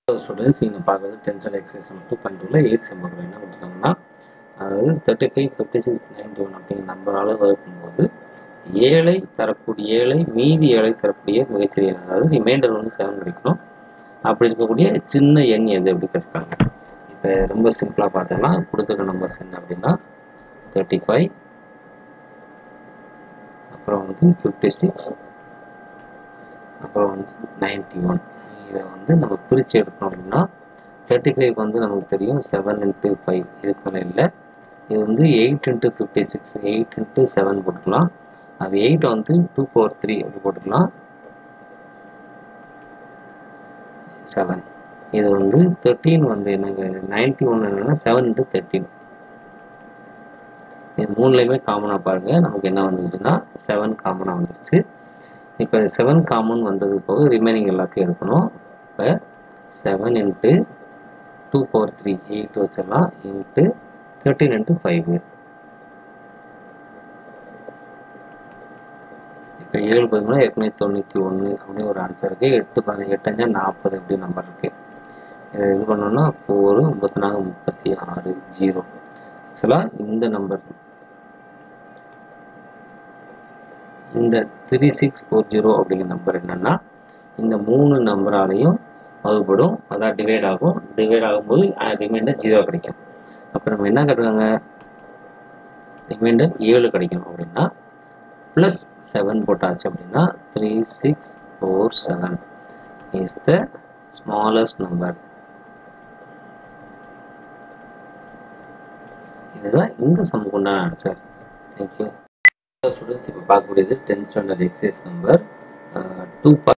students நீங்கள் பார்க்குறது tension exercise two point டூவில் எயிட் செம் என்ன கொடுத்துருக்காங்கன்னா அதாவது thirty five fifty six ninety one அப்படிங்கிற நம்பரால் வகுக்கும்போது ஏழை தரக்கூடிய ஏழை மீதி ஏழை தரக்கூடிய மிகச்சிறிய எண் அதாவது ரிமைண்டர் வந்து செவன் கிடைக்கணும் அப்படி இருக்கக்கூடிய சின்ன எண் எது எப்படி கேட்டிருக்காங்க இப்போ ரொம்ப சிம்பிளாக பார்த்துக்கலாம் கொடுத்துருக்க நம்பர்ஸ் என்ன அப்படின்னா தேர்ட்டி ஃபைவ் அப்புறம் வந்து ஃபிஃப்டி சிக்ஸ் அப்புறம் வந்து நைன்டி ஒன் இதை வந்து நம்ம பிரித்து எடுக்கணும் அப்படின்னா தேர்ட்டி ஃபைவ் வந்து நமக்கு தெரியும் செவன் இன்ட்டு ஃபைவ் இதுக்கு மேலே இல்லை இது வந்து eight into fifty six eight into seven போட்டுக்கலாம் அது எயிட் வந்து டூ ஃபோர் த்ரீ அப்படி போட்டுக்கலாம் செவன் இது வந்து தேர்ட்டீன் வந்து என்னங்க நைன்டி ஒன் என்னன்னா செவன் இன்ட்டு தேர்ட்டீன் இது மூணுலேயுமே காமனாக பாருங்கள் நமக்கு என்ன வந்துருச்சுன்னா செவன் காமனாக வந்துருச்சு இப்போ செவன் காமன் வந்தது போக ரிமைனிங் எல்லாத்தையும் எடுக்கணும் இப்போ seven into two four three eight வச்சிடலாம் இன்ட்டு தேர்ட்டீன் இன்ட்டு ஃபைவ் இப்போ ஏழு பதிமூணு ஏற்கனவே தொண்ணூற்றி ஒன்று அப்படின்னு ஒரு ஆன்சர் இருக்குது எட்டு பதி எட்டஞ்சா நாற்பது அப்படி நம்பர் இருக்குது இதை இது பண்ணோம்னா ஃபோரு முப்பத்தி நாலு முப்பத்தி ஆறு ஜீரோ ஆக்சுவலாக இந்த நம்பர் இந்த த்ரீ சிக்ஸ் ஃபோர் ஜீரோ அப்படிங்கிற நம்பர் என்னென்னா இந்த மூணு நம்பராலையும் வகுப்படும் அதான் டிவைட் ஆகும் டிவைட் ஆகும்போது ரிமைண்டர் ஜீரோ கிடைக்கும் அப்போ நம்ம என்ன கேட்டுருக்காங்க ரிமைண்டர் ஏழு கிடைக்கும் அப்படின்னா ப்ளஸ் செவன் போட்டாச்சு அப்படின்னா three six four seven is the smallest number இதுதான் இந்த சம்முக்கு உண்டான ஆன்சர் தேங்க்யூ ஸ்டூடெண்ட்ஸ் இப்போ பார்க்கக்கூடியது tenth standard exercise number two